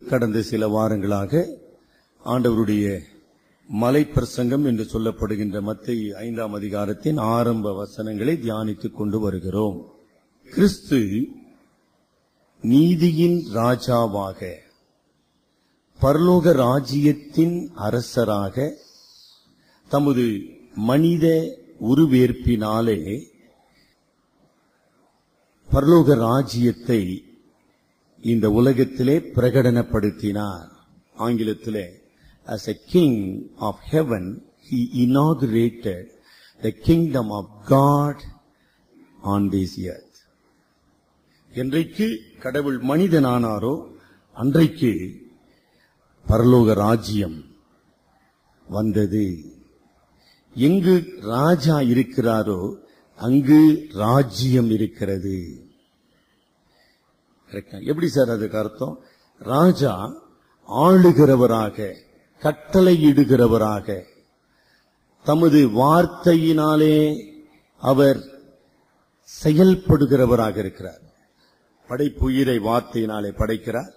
கடந்த சில வாரங்களாக ஆண்டவருடைய மலை பிரசங்கம் என்று சொல்லப்படுகின்ற மத்திய ஐந்தாம் அதிகாரத்தின் ஆரம்ப வசனங்களை தியானித்துக் கொண்டு வருகிறோம் கிறிஸ்து நீதியின் ராஜாவாக பரலோக ராஜ்யத்தின் அரசராக தமது மனித உருவேற்பினாலே பரலோக ராஜ்யத்தை இந்த உலகத்திலே பிரகடனப்படுத்தினார் ஆங்கிலத்திலே as a king of heaven he inaugurated the kingdom of god on this earth என்றைக்கு கடவுள் மனிதனானாரோ அன்றைக்கு பரலோக ராஜ்யம் வந்தது எங்கு ராஜா இருக்கிறாரோ அங்கு ராஜ்யம் இருக்கிறது Correct-ஆ? எப்படி சார் அதுக்கு அர்த்தம் ராஜா ஆளுகிறவராக கட்டளையிடுகிறவராக தமது வார்த்தையினாலே அவர் செயல்படுகிறவராக இருக்கிறார் படைப்புயிரை வார்த்தையினாலே படைக்கிறார்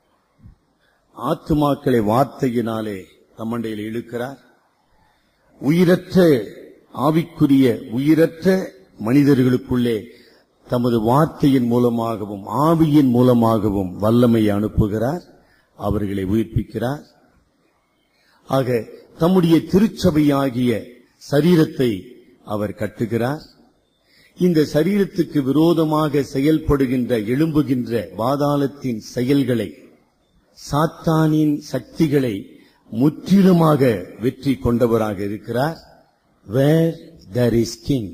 ஆத்துமாக்களை வார்த்தையினாலே தம்மண்டையில் இழுக்கிறார் உயிரற்ற ஆவிக்குரிய உயிரற்ற மனிதர்களுக்குள்ளே தமது வார்த்தையின் மூலமாகவும் ஆவியின் மூலமாகவும் வல்லமை அனுப்புகிறார் அவர்களை உயிர்ப்பிக்கிறார் ஆக தம்முடைய திருச்சபையாகிய சரீரத்தை அவர் கட்டுகிறார் இந்த சரீரத்துக்கு விரோதமாக செயல்படுகின்ற எழும்புகின்ற பாதாளத்தின் செயல்களை சாத்தானின் சக்திகளை முற்றிலுமாக வெற்றி கொண்டவராக இருக்கிறார் where there is king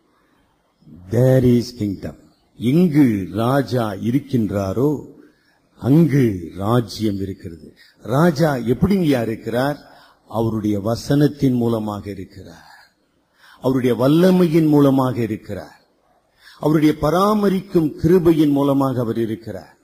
there is kingdom எங்கு ராஜா இருக்கின்றாரோ அங்கு ராஜ்யம் இருக்கிறது ராஜா எப்படிங்கயா இருக்கிறார் அவருடைய வசனத்தின் மூலமாக இருக்கிறார் அவருடைய வல்லமையின் மூலமாக இருக்கிறார் அவருடைய பராமரிக்கும் கிருபையின் மூலமாக அவர் இருக்கிறார்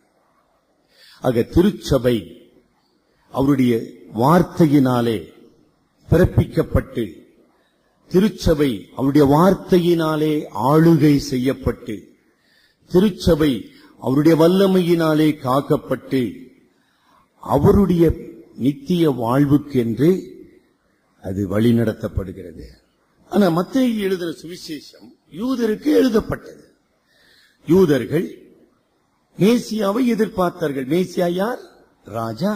ஆக திருச்சபை அவருடைய வார்த்தையினாலே பிறப்பிக்கப்பட்டு திருச்சபை அவருடைய வார்த்தையினாலே ஆளுகை செய்யப்பட்டு திருச்சபை அவருடைய வல்லமையினாலே காக்கப்பட்டு அவருடைய நித்திய வாழ்வுக்கென்று அது வழிநடத்தப்படுகிறது ஆனா மத்திய எழுதின சுவிசேஷம் யூதருக்கு எழுதப்பட்டது யூதர்கள் மேசியாவை எதிர்பார்த்தார்கள் மேசியா யார் ராஜா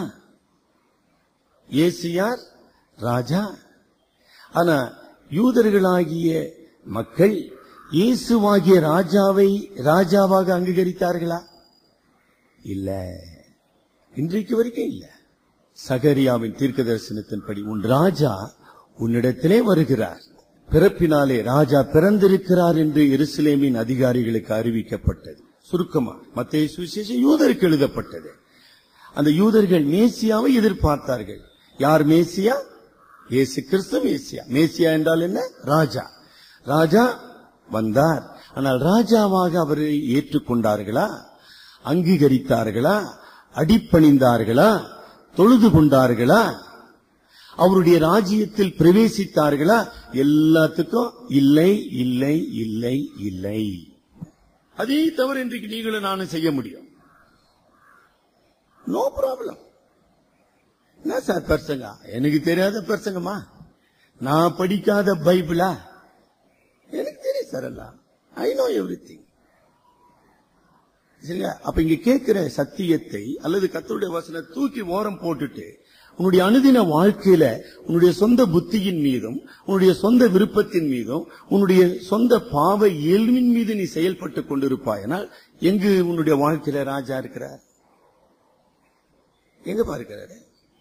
இயேசு யார் ராஜா ஆனா யூதர்களாகிய மக்கள் இயேசுவாகிய ராஜாவை ராஜாவாக அங்கீகரித்தார்களா இல்ல இன்றைக்கு வரைக்கும் இல்ல சகரியாவின் தீர்க்க தரிசனத்தின்படி உன் ராஜா உன்னிடத்திலே வருகிறார் பிறப்பினாலே ராஜா பிறந்திருக்கிறார் என்று எருசலேமின் அதிகாரிகளுக்கு அறிவிக்கப்பட்டது சுருக்கமா மத்திய சுவிசேஷம் யூதருக்கு எழுதப்பட்டது அந்த யூதர்கள் மேசியாவை எதிர்பார்த்தார்கள் யார் மேசியா இயேசு கிறிஸ்து மேசியா மேசியா என்றால் என்ன ராஜா ராஜா வந்தார் ஆனால் ராஜாவாக அவரை ஏற்றுக்கொண்டார்களா அங்கீகரித்தார்களா அடிப்பணிந்தார்களா தொழுது கொண்டார்களா அவருடைய ராஜ்யத்தில் பிரவேசித்தார்களா எல்லாத்துக்கும் இல்லை இல்லை இல்லை இல்லை அதே தவிர இன்றைக்கு நீங்களும் நானும் செய்ய முடியும் நோ ப்ராப்ளம் என்ன சார் பிரசங்க எனக்கு தெரியாத பிரசங்கமா நான் படிக்காத பைபிளா எனக்கு தெரியும் சார் எல்லாம் ஐ நோ எவ்ரி திங் சரிங்களா அப்ப இங்க கேட்கிற சத்தியத்தை அல்லது கத்தருடைய வசனை தூக்கி ஓரம் போட்டுட்டு உன்னுடைய அனுதின வாழ்க்கையில உன்னுடைய சொந்த புத்தியின் மீதும் உன்னுடைய சொந்த விருப்பத்தின் மீதும் உன்னுடைய சொந்த பாவ இயல்பின் மீது நீ செயல்பட்டு கொண்டிருப்பாயனால் எங்கு உன்னுடைய வாழ்க்கையில ராஜா இருக்கிறார் எங்க பார்க்கிறாரு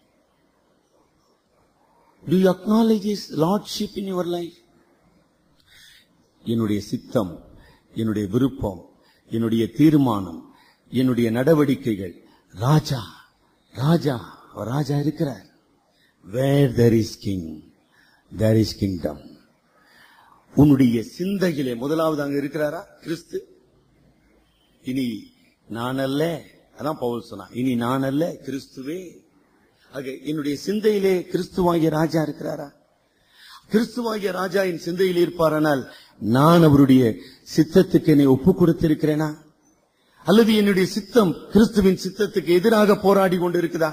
Do you acknowledge His Lordship in your life? என்னுடைய சித்தம் என்னுடைய விருப்பம் என்னுடைய தீர்மானம் என்னுடைய நடவடிக்கைகள் ராஜா ராஜா அவர் ராஜா இருக்கிறார் where there is king there is kingdom உன்னுடைய சிந்தையிலே முதலாவது அங்க இருக்கிறாரா கிறிஸ்து இனி நான் அல்ல அதான் பவுல் சொன்னான் இனி நான் அல்ல கிறிஸ்துவே ஆக என்னுடைய சிந்தையிலே கிறிஸ்துவாகிய ராஜா இருக்கிறாரா கிறிஸ்துவாகிய ராஜா என் சிந்தையில் இருப்பாரானால் நான் அவருடைய சித்தத்துக்கு என்னை ஒப்பு கொடுத்திருக்கிறேனா அல்லது என்னுடைய சித்தம் கிறிஸ்துவின் சித்தத்துக்கு எதிராக போராடி கொண்டிருக்குதா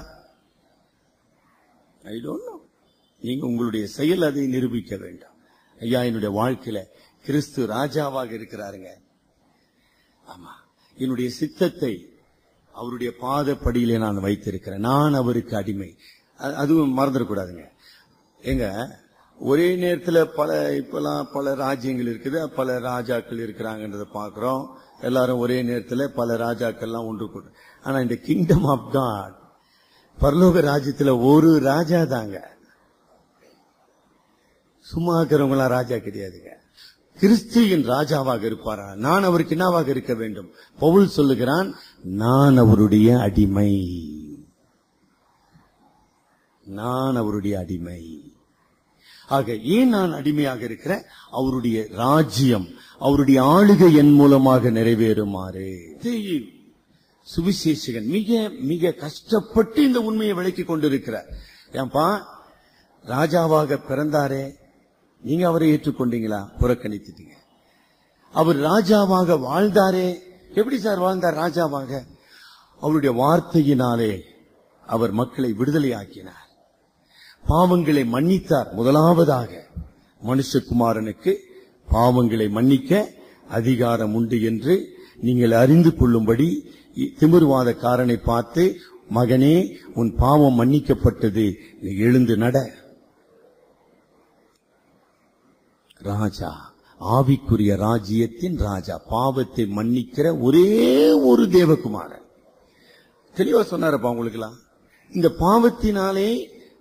ஐ டோன்ட் நோ நீங்க உங்களுடைய செயல் அதை நிரூபிக்க வேண்டாம் ஐயா என்னுடைய வாழ்க்கையில கிறிஸ்து ராஜாவாக இருக்கிறாருங்க ஆமா என்னுடைய சித்தத்தை அவருடைய பாதப்படியிலே நான் வைத்திருக்கிறேன் நான் அவருக்கு அடிமை அ- அதுவும் மறந்துடக்கூடாதுங்க எங்க ஒரே நேரத்துல பல இப்பெல்லாம் பல ராஜ்யங்கள் இருக்குது பல ராஜாக்கள் இருக்கிறாங்கன்றத பாக்குறோம் எல்லாரும் ஒரே நேரத்துல பல ராஜாக்கள்லாம் ஒன்று கூடும் ஆனா இந்த கிங்டம் ஆஃப் காட் பரலோக ராஜ்யத்துல ஒரு ராஜா தாங்க சும்மா இருக்கிறவங்களாம் ராஜா கிடையாதுங்க கிறிஸ்து என் ராஜாவாக இருப்பாரா நான் அவருக்கு என்னவாக இருக்க வேண்டும் பவுல் சொல்லுகிறான் நான் அவருடைய அடிமை நான் அவருடைய அடிமை ஆக ஏன் நான் அடிமையாக இருக்கிறேன் அவருடைய ராஜ்யம் அவருடைய ஆளுகை என் மூலமாக நிறைவேறுமாறு இதை சுவிசேஷகன் மிக மிக கஷ்டப்பட்டு இந்த உண்மையை விளக்கி கொண்டிருக்கிறார் ஏன்பா ராஜாவாக பிறந்தாரே நீங்க அவரை ஏற்றுக்கொண்டீங்களா புறக்கணித்துட்டீங்க அவர் ராஜாவாக வாழ்ந்தாரே எப்படி சார் வாழ்ந்தார் ராஜாவாக அவருடைய வார்த்தையினாலே அவர் மக்களை விடுதலையாக்கினார் பாவங்களை மன்னித்தார் முதலாவதாக மனுஷகுமாரனுக்கு பாவங்களை மன்னிக்க அதிகாரம் உண்டு என்று நீங்கள் அறிந்து கொள்ளும்படி இ- திமிர்வாதக்காரனை பார்த்து மகனே உன் பாவம் மன்னிக்கப்பட்டது நீ எழுந்து நட ராஜா ஆவிக்குரிய ராஜ்யத்தின் ராஜா பாவத்தை மன்னிக்கிற ஒரே ஒரு தேவகுமாரன் தெளிவா சொன்னாரப்பா உங்களுக்குலாம் இந்த பாவத்தினாலே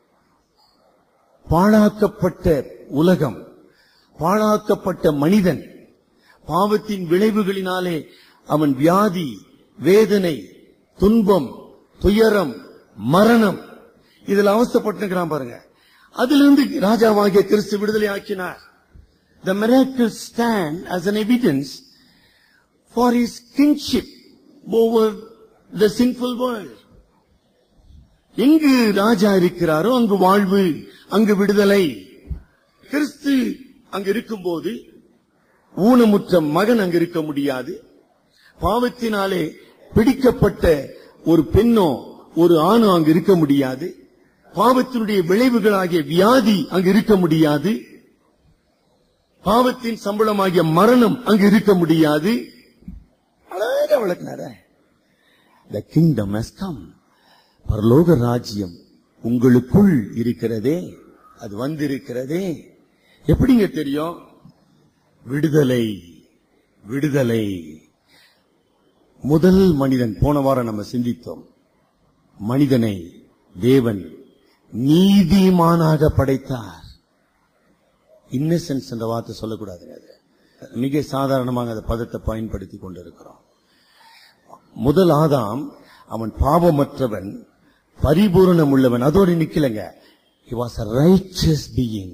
பாழாக்கப்பட்ட உலகம் பாழாக்கப்பட்ட மனிதன் பாவத்தின் விளைவுகளினாலே அவன் வியாதி வேதனை துன்பம் துயரம் மரணம் இதில் அவஸ்தப்பட்டிருக்கிறான் பாருங்க அதிலிருந்து ராஜாவாகிய கிறிஸ்து விடுதலை ஆக்கினார் The miracles stand as an evidence for his kingship over the sinful world. எங்கு ராஜா இருக்கிறாரோ அங்கு வாழ்வு அங்கு விடுதலை கிறிஸ்து அங்கு இருக்கும்போது ஊனமுற்ற மகன் அங்கு இருக்க முடியாது பாவத்தினாலே பிடிக்கப்பட்ட ஒரு பெண்ணோ ஒரு ஆணோ அங்கு இருக்க முடியாது பாவத்தினுடைய விளைவுகளாகிய வியாதி அங்கு இருக்க முடியாது பாவத்தின் சம்பளமாகிய மரணம் அங்கு இருக்க முடியாது அழகா விளக்குனார த கிங்டம் has come பரலோக ராஜ்யம் உங்களுக்குள் இருக்கிறதே அது வந்திருக்கிறதே எப்படிங்க தெரியும் விடுதலை விடுதலை முதல் மனிதன் போன வாரம் நம்ம சிந்தித்தோம் மனிதனை தேவன் நீதிமானாக படைத்தார் இன்னசென்ஸ் என்ற வார்த்தை சொல்லக்கூடாதுங்க அது மிக சாதாரணமாக அந்த பதத்தை பயன்படுத்தி கொண்டிருக்கிறோம் முதல் ஆதாம் அவன் பாவமற்றவன் பரிபூரணம் உள்ளவன் அதோடு நிக்கலங்க he was a righteous being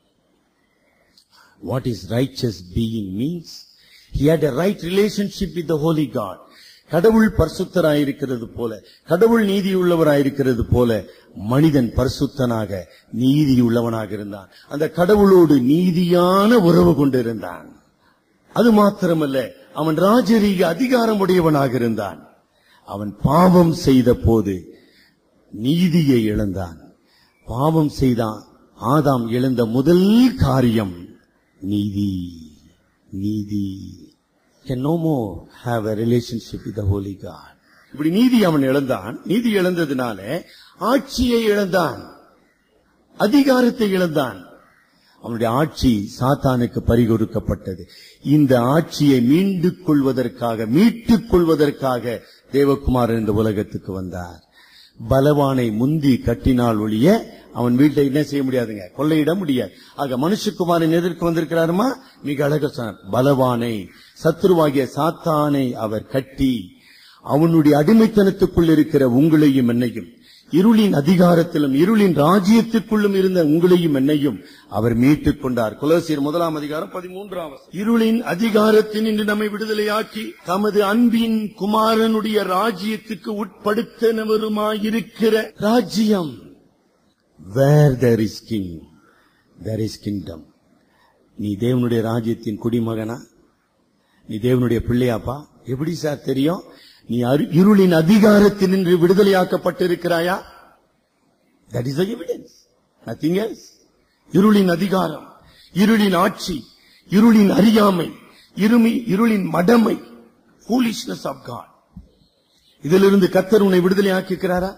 what is righteous being means he had a right relationship with the holy god கடவுள் பரிசுத்தராயிருக்கிறது போல கடவுள் நீதி உள்ளவராயிருக்கிறது போல மனிதன் பரிசுத்தனாக நீதி உள்ளவனாக இருந்தான் அந்த கடவுளோடு நீதியான உறவு கொண்டிருந்தான் அது மாத்திரமல்ல அவன் ராஜரீக அதிகாரம் உடையவனாக இருந்தான் அவன் பாவம் செய்த போது நீதியை இழந்தான் பாவம் செய்தான் ஆதாம் இழந்த முதல் காரியம் நீதி நீதி can no more have a relationship with the holy God இப்படி நீதி அவன் இழந்தான் நீதி இழந்ததினால ஆட்சியை இழந்தான் அதிகாரத்தை இழந்தான் அவனுடைய ஆட்சி சாத்தானுக்கு பறிகொடுக்கப்பட்டது இந்த ஆட்சியை மீண்டு கொள்வதற்காக மீட்டுக் கொள்வதற்காக தேவகுமாரன் இந்த உலகத்துக்கு வந்தார் பலவானை முந்தி கட்டினால் ஒழிய அவன் வீட்டை என்ன செய்ய முடியாதுங்க கொள்ளையிட முடியாது ஆக மனுஷகுமாரன் எதற்கு வந்திருக்கிறாருமா மிக அழக சொன்னார் பலவானை சத்ருவாகிய சாத்தானை அவர் கட்டி அவனுடைய அடிமைத்தனத்துக்குள் இருக்கிற உங்களையும் என்னையும் இருளின் அதிகாரத்திலும் இருளின் ராஜ்யத்துக்குள்ளும் இருந்த உங்களையும் என்னையும் அவர் மீட்டுக் கொண்டார் குலசீர் முதலாம் அதிகாரம் பதிமூன்றாம் வசனம். இருளின் அதிகாரத்தின் இன்று நம்மை விடுதலையாக்கி தமது அன்பின் குமாரனுடைய ராஜ்யத்துக்கு உட்படுத்தனவருமாயிருக்கிற ராஜ்யம் where there is king there is kingdom நீ தேவனுடைய ராஜ்யத்தின் குடிமகனா நீ தேவனுடைய பிள்ளையாப்பா எப்படி சார் தெரியும் நீ அரு- இருளின் அதிகாரத்தில் நின்று விடுதலையாக்கப்பட்டிருக்கிறாயா that is evidence nothing else இருளின் அதிகாரம் இருளின் ஆட்சி இருளின் அறியாமை இருமி இருளின் மடமை foolishness ஆஃப் காட் இதிலிருந்து கத்தர் உன்னை விடுதலையாக்கிக்கிறாரா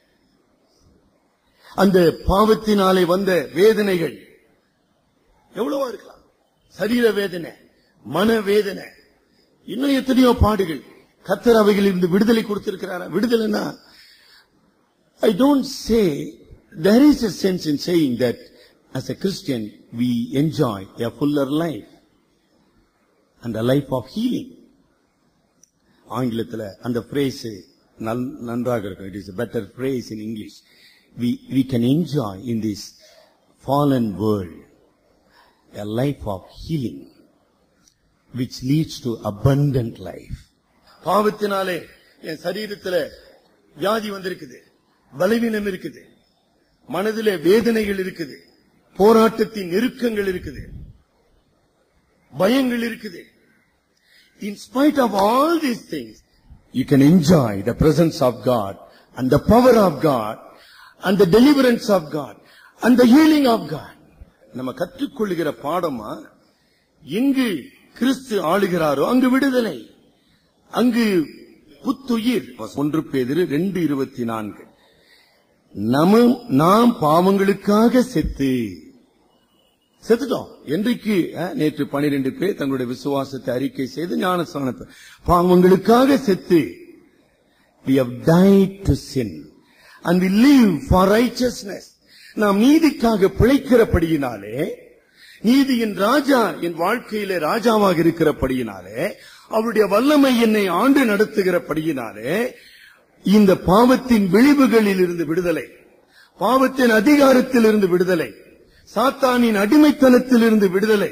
அந்த பாவத்தினாலே வந்த வேதனைகள் எவ்வளவா இருக்கலாம் சரீர வேதனை மன வேதனை இன்னும் எத்தனையோ பாடுகள் கத்தர் அவைகளிலிருந்து விடுதலை கொடுத்திருக்கிறாரா விடுதலைனா I don't say there is a sense in saying that as a Christian we enjoy a fuller life and a life of healing. ஆங்கிலத்தில் அந்த phrase நல்- நன்றாக இருக்கும் it is better phrase in English. We, we can enjoy in this fallen world a life of healing which leads to abundant life. பாவத்தினாலே என் சரீரத்துல வியாதி வந்திருக்குது பலவீனம் இருக்குது மனதிலே வேதனைகள் இருக்குது போராட்டத்தின் நெருக்கங்கள் இருக்குது பயங்கள் இருக்குது in spite of all these things you can enjoy the presence of god and the power of god and the deliverance of god and the healing of god நம்ம கற்றுக்கொள்ளுகிற பாடமா எங்கு கிறிஸ்து ஆளுகிறாரோ அங்கு விடுதலை அங்கு புத்துயிர் ஒன்று பேதிரு ரெண்டு இருபத்தி நான்கு நம்ம நாம் பாவங்களுக்காக செத்து செத்துட்டோம் என்றைக்கு அஹ், நேற்று பனிரெண்டு பேர் தங்களுடைய விசுவாசத்தை அறிக்கை செய்து ஞானஸ்தானத்தை பாவங்களுக்காக செத்து we have died to sin and we live for righteousness நாம் நீதிக்காக பிழைக்கிறபடியினாலே நீதியின் ராஜா என் வாழ்க்கையிலே ராஜாவாக இருக்கிறபடியினாலே அவருடைய வல்லமை என்னை ஆண்டு நடத்துகிறபடியினாலே இந்த பாவத்தின் விளைவுகளில் இருந்து விடுதலை பாவத்தின் அதிகாரத்தில் இருந்து விடுதலை சாத்தானின் அடிமைத்தனத்தில் இருந்து விடுதலை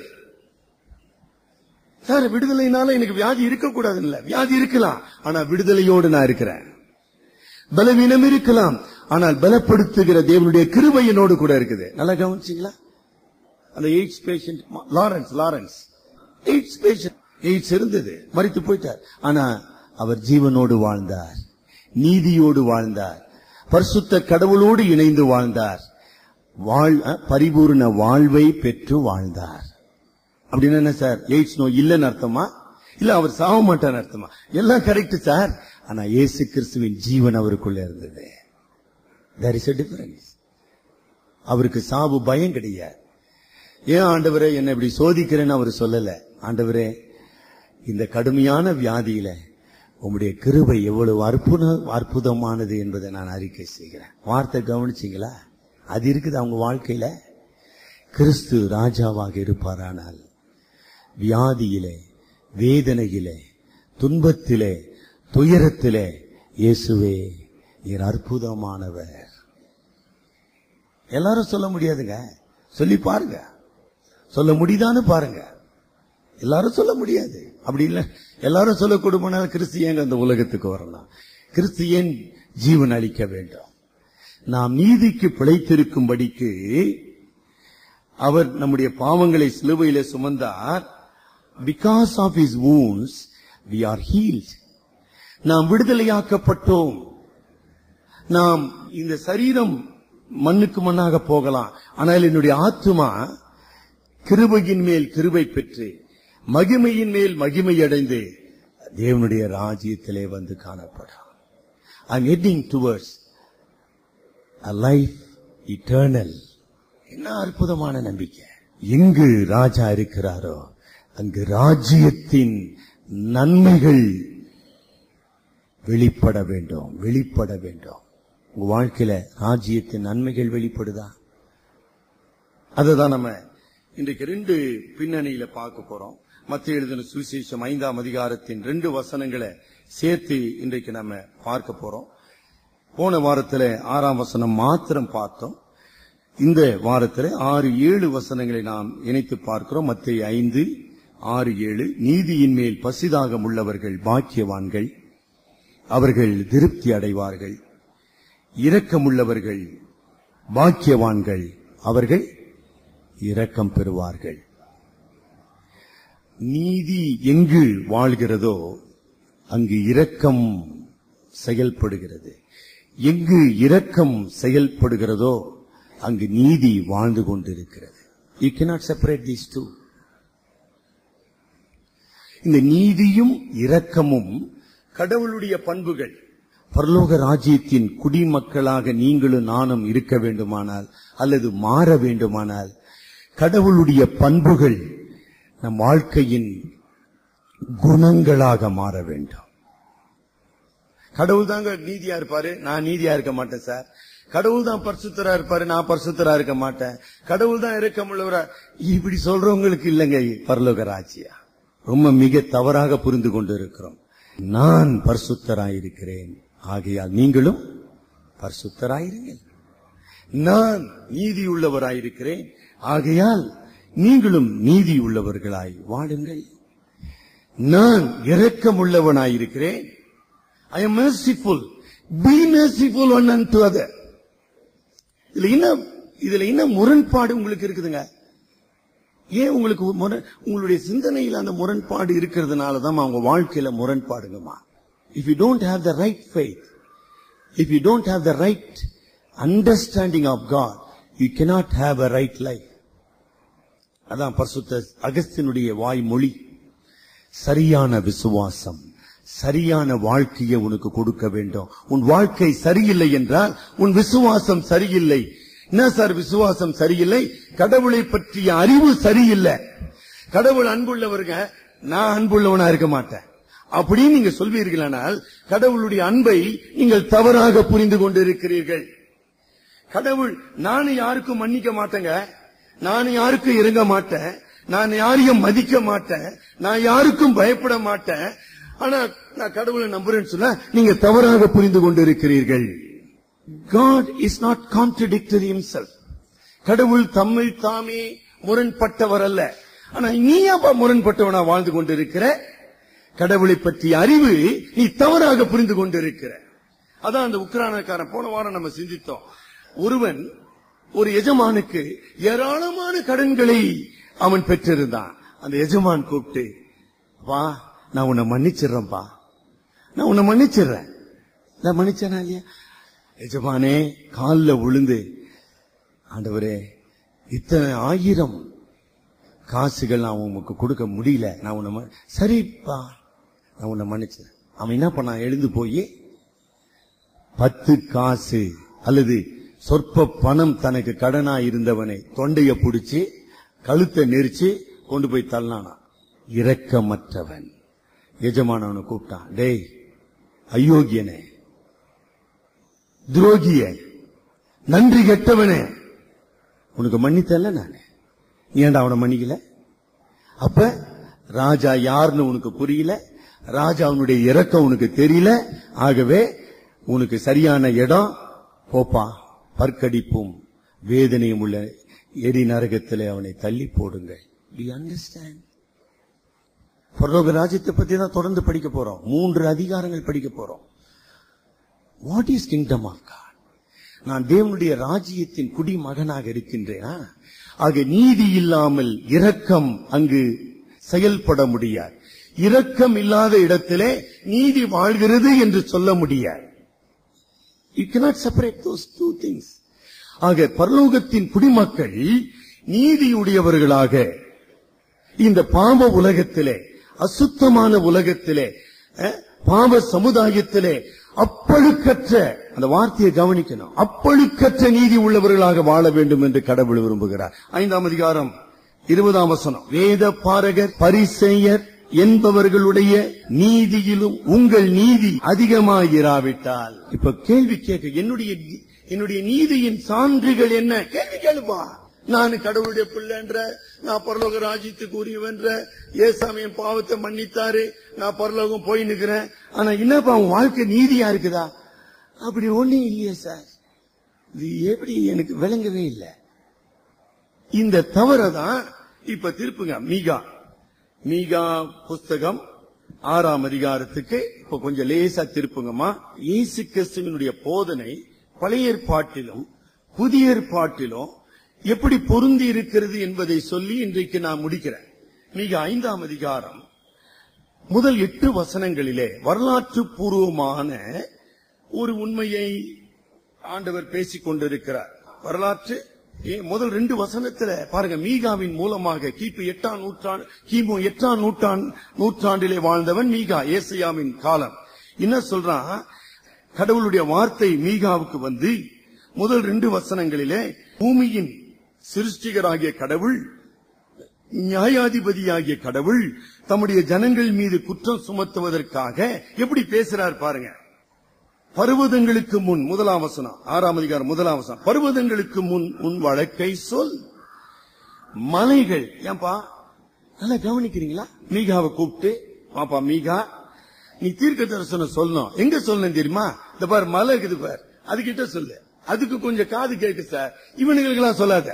சார் விடுதலைனால எனக்கு வியாதி இருக்கக்கூடாது இல்ல வியாதி இருக்கலாம் ஆனா விடுதலையோடு நான் இருக்கிறேன் பலவீனம் இருக்கலாம் ஆனால் பலப்படுத்துகிற தேவனுடைய கிருபை என்னோடு கூட இருக்குது நல்லா கவனிச்சீங்களா அந்த AIDS patient Lawrence Lawrence AIDS patient AIDS இருந்தது மறித்து போயிட்டார் ஆனா அவர் ஜீவனோடு வாழ்ந்தார் நீதியோடு வாழ்ந்தார் பரிசுத்த கடவுளோடு இணைந்து வாழ்ந்தார் வாழ் அஹ், பரிபூர்ண வாழ்வை பெற்று வாழ்ந்தார் அப்படின்னு என்ன சார் எய்ட்ஸ் நோய் இல்லைன்னு அர்த்தமா இல்ல அவர் சாக மாட்டான்னு அர்த்தமா எல்லாம் கரெக்ட் சார் ஆனா இயேசு கிறிஸ்துவின் ஜீவன் அவருக்குள்ள இருந்தது தேர் இஸ் a டிஃபரன்ஸ் அவருக்கு சாவு பயம் கிடையாது ஏன் ஆண்டவரே என்னை இப்படி சோதிக்கிறேன்னு அவர் சொல்லல ஆண்டவரே இந்த கடுமையான வியாதியில உம்முடைய கிருபை எவ்வளவு அற்புத அற்புதமானது என்பதை நான் அறிக்கை செய்கிறேன் வார்த்தை கவனிச்சீங்களா அது இருக்குது அவங்க வாழ்க்கையில கிறிஸ்து ராஜாவாக இருப்பாரானால் வியாதியிலே வேதனையிலே துன்பத்திலே துயரத்திலே இயேசுவே நீர் அற்புதமானவர் எல்லாரும் சொல்ல முடியாதுங்க சொல்லி பாருங்க சொல்ல முடியுதான்னு பாருங்க எல்லாரும் சொல்ல முடியாது அப்படி இல்ல எல்லாரும் சொல்லக்கூடுமானால் கிறிஸ்து ஏங்க அந்த உலகத்துக்கு வரலாம் கிறிஸ்து ஏன் ஜீவன் அளிக்க வேண்டும் நாம் நீதிக்கு பிழைத்திருக்கும்படிக்கு அவர் நம்முடைய பாவங்களை சிலுவையிலே சுமந்தார் because of his wounds we are healed நாம் விடுதலையாக்கப்பட்டோம் நாம் இந்த சரீரம் மண்ணுக்கு மண்ணாக போகலாம் ஆனால் என்னுடைய ஆத்துமா கிருபையின் மேல் கிருபை பெற்று மகிமையின் மேல் மகிமை அடைந்து தேவனுடைய ராஜ்யத்திலே வந்து காணப்படும் I am heading towards a life eternal என்ன அற்புதமான நம்பிக்கை எங்கு ராஜா இருக்கிறாரோ அங்கு ராஜ்யத்தின் நன்மைகள் வெளிப்பட வேண்டும் வெளிப்பட வேண்டும் உங்க வாழ்க்கையில ராஜ்யத்தின் நன்மைகள் வெளிப்படுதா அதுதான் நம்ம இன்றைக்கு ரெண்டு பின்னணியில பார்க்க போறோம் மத்திய எழுதின சுவிசேஷம் ஐந்தாம் அதிகாரத்தின் ரெண்டு வசனங்களை சேர்த்து இன்றைக்கு நம்ம பார்க்க போறோம் போன வாரத்துல ஆறாம் வசனம் மாத்திரம் பார்த்தோம் இந்த வாரத்துல ஆறு ஏழு வசனங்களை நாம் இணைத்து பார்க்கிறோம் மத்திய ஐந்து ஆறு ஏழு நீதியின் மேல் பசிதாகம் உள்ளவர்கள் பாக்கியவான்கள் அவர்கள் திருப்தி அடைவார்கள் இரக்கமுள்ளவர்கள் பாக்கியவான்கள் அவர்கள் இரக்கம் பெறுவார்கள் நீதி எங்கு வாழ்கிறதோ அங்கு இரக்கம் செயல்படுகிறது எங்கு இரக்கம் செயல்படுகிறதோ அங்கு நீதி வாழ்ந்து கொண்டிருக்கிறது you cannot separate these two இந்த நீதியும் இரக்கமும் கடவுளுடைய பண்புகள் பரலோக ராஜ்யத்தின் குடிமக்களாக நீங்களும் நானும் இருக்க வேண்டுமானால் அல்லது மாற வேண்டுமானால் கடவுளுடைய பண்புகள் நம் வாழ்க்கையின் குணங்களாக மாற வேண்டும் கடவுள் தாங்க நீதியா இருப்பாரு நான் நீதியா இருக்க மாட்டேன் சார் கடவுள் தான் பரிசுத்தரா இருப்பாரு நான் பரிசுத்தரா இருக்க மாட்டேன் கடவுள் தான் இரக்கமுள்ளவரா இப்படி சொல்றவங்களுக்கு இல்லைங்க பரலோக ராஜ்யா ரொம்ப மிக தவறாக புரிந்து கொண்டு இருக்கிறோம் நான் பரிசுத்தராயிருக்கிறேன் ஆகையால் நீங்களும் பரிசுத்தராயிருங்கள் நான் நீதி உள்ளவராயிருக்கிறேன் ஆகையால் நீங்களும் நீதி உள்ளவர்களாய் வாடுங்கள் நான் இரக்கமுள்ளவனாயிருக்கிறேன் I am merciful be merciful one unto other இதுல என்ன இதுல என்ன முரண்பாடு உங்களுக்கு இருக்குதுங்க ஏன் உங்களுக்கு முரண் உங்களுடைய சிந்தனையில் அந்த முரண்பாடு இருக்கிறதுனால தான் உங்க வாழ்க்கையில முரண்பாடுங்கம்மா if you don't have the right faith if you don't have the right understanding of God you cannot have a right life அதான் பரிசுத்த அகஸ்தினுடைய வாய்மொழி சரியான விசுவாசம் சரியான வாழ்க்கையை உனக்கு கொடுக்க வேண்டும் உன் வாழ்க்கை சரியில்லை என்றால் உன் விசுவாசம் சரியில்லை என்ன சார் விசுவாசம் சரியில்லை கடவுளை பற்றிய அறிவு சரியில்லை கடவுள் அன்புள்ளவருங்க நான் அன்புள்ளவனா இருக்க மாட்டேன் அப்படின்னு நீங்க சொல்வீர்களானால் கடவுளுடைய அன்பை நீங்கள் தவறாக புரிந்து கொண்டிருக்கிறீர்கள் கடவுள் நான் யாருக்கும் மன்னிக்க மாட்டேங்க நான் யாருக்கும் இறங்க மாட்டேன் நான் யாரையும் மதிக்க மாட்டேன் நான் யாருக்கும் பயப்பட மாட்டேன் ஆனா நான் கடவுளை நம்புறேன்னு சொன்னா நீங்க தவறாக புரிந்து கொண்டிருக்கிறீர்கள் God is not contradictory himself. கடவுள் தம்மில் தாமே முரண்பட்டவர் அல்ல ஆனா நீ அப்ப முரண்பட்டவனா வாழ்ந்து கொண்டிருக்கிற கடவுளை பற்றிய அறிவு நீ தவறாக புரிந்து கொண்டிருக்கிற அதான் அந்த உக்ரானக்காரன் போன வாரம் நம்ம சிந்தித்தோம் ஒருவன் ஒரு எஜமானுக்கு ஏராளமான கடன்களை அவன் பெற்றிருந்தான் அந்த எஜமான் கூப்பிட்டு வா நான் உன்னை மன்னிச்சிடுறேன்பா நான் உன்னை மன்னிச்சிடுறேன் நான் மன்னிச்சேனா இல்லையா எஜமானே காலில் விழுந்து ஆண்டவரே இத்தனை ஆயிரம் காசுகள் நான் உமக்கு கொடுக்க முடியல நான் உன்னை மன்- சரிப்பா நான் உன்னை மன்னிச்சேன் அவன் என்ன பண்ணான் எழுந்து போய் பத்து காசு அல்லது சொற்ப பணம் தனக்கு கடனா இருந்தவனை தொண்டைய புடிச்சு கழுத்தை நெரிச்சு கொண்டு போய் தள்ளானா இரக்கமற்றவன் எஜமானவனை கூப்பிட்டான் டேய் அயோக்கியனே துரோகியே நன்றி கெட்டவனே உனக்கு மன்னித்தல்ல நானு நீ ஏன்டா அவனை மன்னிக்கல அப்ப ராஜா யாருன்னு உனக்கு புரியல ராஜா அவனுடைய இறக்கம் உனக்கு தெரியல ஆகவே உனக்கு சரியான இடம் போப்பா பற்கடிப்பும் வேதனையும் உள்ள எரி நரகத்திலே அவனை தள்ளி போடுங்கள் டு அண்டர்ஸ்டாண்ட் பரலோக ராஜ்யத்தை பத்தி தான் தொடர்ந்து படிக்க போறோம் மூன்று அதிகாரங்கள் படிக்க போறோம் what is kingdom of God நான் தேவனுடைய ராஜ்யத்தின் குடிமகனாக இருக்கின்றேனா ஆக நீதி இல்லாமல் இரக்கம் அங்கு செயல்பட முடியாது இரக்கம் இல்லாத இடத்திலே நீதி வாழ்கிறது என்று சொல்ல முடியாது you cannot separate those two things ஆக பரலோகத்தின் குடிமக்கள் நீதியுடையவர்களாக இந்த பாவ உலகத்திலே அசுத்தமான உலகத்திலே அஹ், பாவ சமுதாயத்திலே அப்பழுக்கற்ற அந்த வார்த்தையை கவனிக்கணும் அப்பழுக்கற்ற நீதி உள்ளவர்களாக வாழ வேண்டும் என்று கடவுள் விரும்புகிறார் ஐந்தாம் அதிகாரம் இருபதாம் வசனம் வேத பாரகர் பரிசெயர் என்பவர்களுடைய நீதியிலும் உங்கள் நீதி அதிகமாயிராவிட்டால் இப்ப கேள்வி கேட்க என்னுடைய என்னுடைய நீதியின் சான்றுகள் என்ன கேள்வி கேளுப்பா நான் கடவுளுடைய பிள்ளைன்ற நான் பரலோக ராஜ்யத்துக்கு உரியவன்ற ஏசாமி என் பாவத்தை மன்னித்தாரு நான் பரலோகம் போய் நிக்கிறேன் ஆனா என்னப்பா உன் வாழ்க்கை நீதியா இருக்குதா அப்படி ஒண்ணும் இல்லையே சார் இது எப்படி எனக்கு விளங்கவே இல்லை இந்த தவறை தான் இப்ப திருப்புங்க மீகா மீகா புஸ்தகம் ஆறாம் அதிகாரத்துக்கு இப்ப கொஞ்சம் லேசா திருப்புங்கம்மா இயேசு கிறிஸ்துவனுடைய போதனை பழைய ஏற்பாட்டிலும் புதிய ஏற்பாட்டிலும் எப்படி பொருந்தி இருக்கிறது என்பதை சொல்லி இன்றைக்கு நான் முடிக்கிறேன் மிக ஐந்தாம் அதிகாரம் முதல் எட்டு வசனங்களிலே வரலாற்று பூர்வமான ஒரு உண்மையை ஆண்டவர் பேசிக் கொண்டிருக்கிறார் வரலாற்று ஏ, முதல் ரெண்டு வசனத்துல பாருங்க மீகாவின் மூலமாக கிபி எட்டாம் நூற்றாண்டு கிமு எட்டாம் நூற்றாண்டு நூற்றாண்டிலே வாழ்ந்தவன் மீகா ஏசையாவின் காலம் என்ன சொல்றான் கடவுளுடைய வார்த்தை மீகாவுக்கு வந்து முதல் ரெண்டு வசனங்களிலே பூமியின் சிருஷ்டிகராகிய கடவுள் நியாயாதிபதியாகிய கடவுள் தம்முடைய ஜனங்கள் மீது குற்றம் சுமத்துவதற்காக எப்படி பேசுறார் பாருங்க பர்வதங்களுக்கு முன் முதலாம் வசனம் ஆறாம் அதிகாரம் முதலாம் வசனம் பர்வதங்களுக்கு முன் உன் வழக்கை சொல் மலைகள் ஏன்பா நல்லா கவனிக்கிறீங்களா மீகாவை கூப்பிட்டு பாப்பா மீகா நீ தீர்க்க தரிசனம் சொல்லணும் எங்க சொல்லணும் தெரியுமா இந்த பார் மலை இருக்குது பார் அதுகிட்ட சொல்லு அதுக்கு கொஞ்சம் காது கேட்கு சார் இவனுங்களுக்கு எல்லாம் சொல்லாத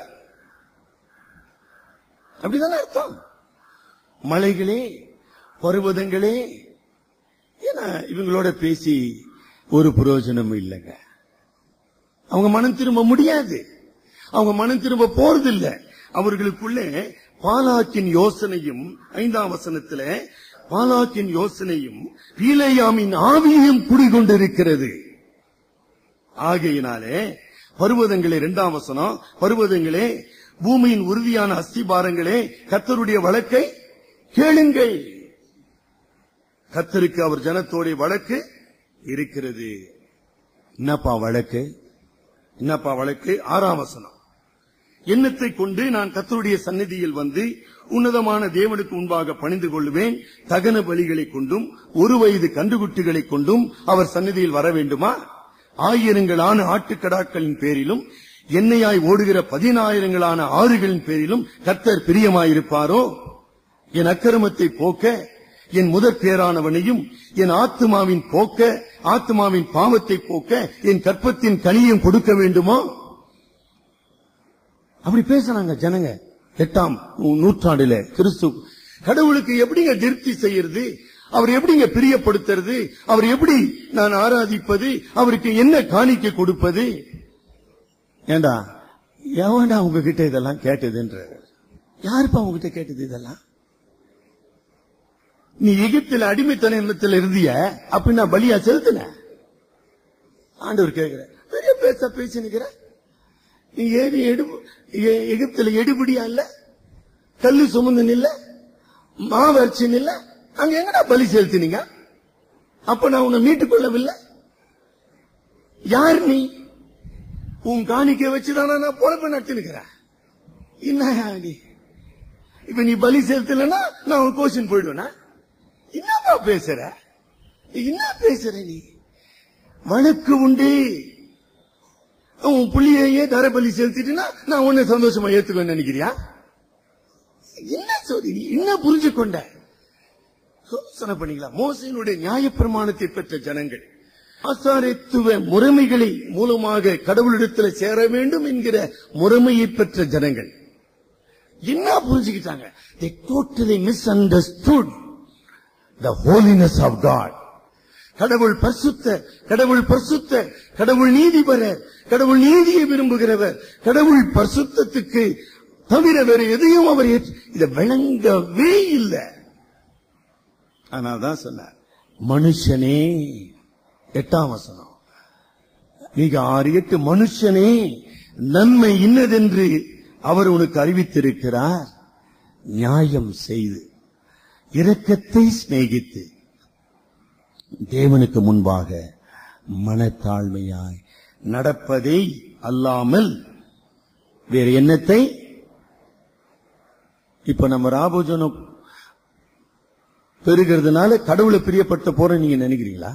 அப்படிதானே அர்த்தம் மலைகளே பர்வதங்களே ஏன்னா இவங்களோட பேசி ஒரு பிரயோஜனமும் இல்லைங்க அவங்க மனம் திரும்ப முடியாது அவங்க மனம் திரும்ப போறதில்ல அவர்களுக்குள்ளே பாலாக்கின் யோசனையும் ஐந்தாம் வசனத்துல பாலாக்கின் யோசனையும் பீலையாமின் ஆவியும் குடிகொண்டிருக்கிறது ஆகையினாலே பர்வதங்களே இரண்டாம் வசனம் பர்வதங்களே பூமியின் உறுதியான அஸ்திபாரங்களே கத்தருடைய வழக்கை கேளுங்கள் கத்தருக்கு அவர் ஜனத்தோடைய வழக்கு இருக்கிறது என்னப்பா வழக்கு என்னப்பா வழக்கு ஆறாம் வசனம் எண்ணத்தை கொண்டு நான் கத்தருடைய சந்நிதியில் வந்து உன்னதமான தேவனுக்கு முன்பாக பணிந்து கொள்வேன் தகன பலிகளை கொண்டும் ஒரு வயது கண்டுகுட்டிகளை கொண்டும் அவர் சந்நிதியில் வர வேண்டுமா ஆயிரங்களான ஆட்டுக்கடாக்களின் பேரிலும் எண்ணெயாய் ஓடுகிற பதினாயிரங்களான ஆறுகளின் பேரிலும் கர்த்தர் பிரியமாயிருப்பாரோ என் அக்கிரமத்தை போக்க என் முதற் பேரானவனையும் என் ஆத்மாவின் போக்க ஆத்மாவின் பாவத்தை போக்க என் கற்பத்தின் கனியும் கொடுக்க வேண்டுமோ அப்படி பேசுறாங்க ஜனங்க எட்டாம் நூ- நூற்றாண்டுல கிறிஸ்து கடவுளுக்கு எப்படிங்க திருப்தி செய்யறது அவர் எப்படிங்க பிரியப்படுத்துறது அவர் எப்படி நான் ஆராதிப்பது அவருக்கு என்ன காணிக்கை கொடுப்பது ஏண்டா எவன்டா உங்ககிட்ட இதெல்லாம் கேட்டதுன்ற யாருப்பா உங்ககிட்ட கேட்டது இதெல்லாம் நீ எகிப்தில் அடிமைத்தனத்தில் இருந்திய அப்ப நான் பலியா செலுத்தின ஆண்டவர் கேட்கிற பெரிய பேச பேசி நிக்கிற நீ ஏறி எடு எ- எகிப்துல எடுபடியா இல்ல கல்லு சுமந்து நில்ல மாவரிச்சு நில்ல அங்க எங்கடா பலி செலுத்தினீங்க அப்ப நான் உன்னை மீட்டுக் கொள்ளவில்லை யார் நீ உன் காணிக்கை வச்சுதானா நான் பொழப்பு நடத்தினுக்கிறேன் என்ன நீ இப்ப நீ பலி செலுத்தலைன்னா நான் உன் கோஷன் போயிடுவேனா என்னப்பா பேசுற என்ன பேசுற நீ வழக்கு உண்டு உன் புள்ளியையே தரபலி செலுத்திட்டுனா நான் உன்னை சந்தோஷமா ஏத்துக்கன்னு நினைக்கிறியா என்ன சொல்லி நீ என்ன புரிஞ்சு கொண்ட யோசனை பண்ணிக்கலாம் மோசையினுடைய நியாயப்பிரமாணத்தை பெற்ற ஜனங்கள் ஆசாரித்துவ முறைமைகளை மூலமாக கடவுளிடத்தில் சேர வேண்டும் என்கிற முறைமையை பெற்ற ஜனங்கள் என்ன புரிஞ்சுக்கிட்டாங்க they totally misunderstood the holiness of God கடவுள் பரிசுத்த கடவுள் பரிசுத்த கடவுள் நீதிபரர் கடவுள் நீதியை விரும்புகிறவர் கடவுள் பரிசுத்தத்துக்கு தவிர வேற எதையும் அவர் ஏற்று- இதை விளங்கவே இல்லை ஆனால் சொன்னார் மனுஷனே எட்டாம் வசனம் மிக ஆறு எட்டு மனுஷனே நன்மை இன்னதென்று அவர் உனக்கு அறிவித்திருக்கிறார் நியாயம் செய்து இரக்கத்தை சிநேகித்து தேவனுக்கு முன்பாக மனத்தாழ்மையாய் நடப்பதை அல்லாமல் வேற எண்ணத்தை இப்ப நம்ம ராபோஜனம் பெருகிறதுனால கடவுளை பிரியப்பட்ட போற நீங்க நினைக்கிறீங்களா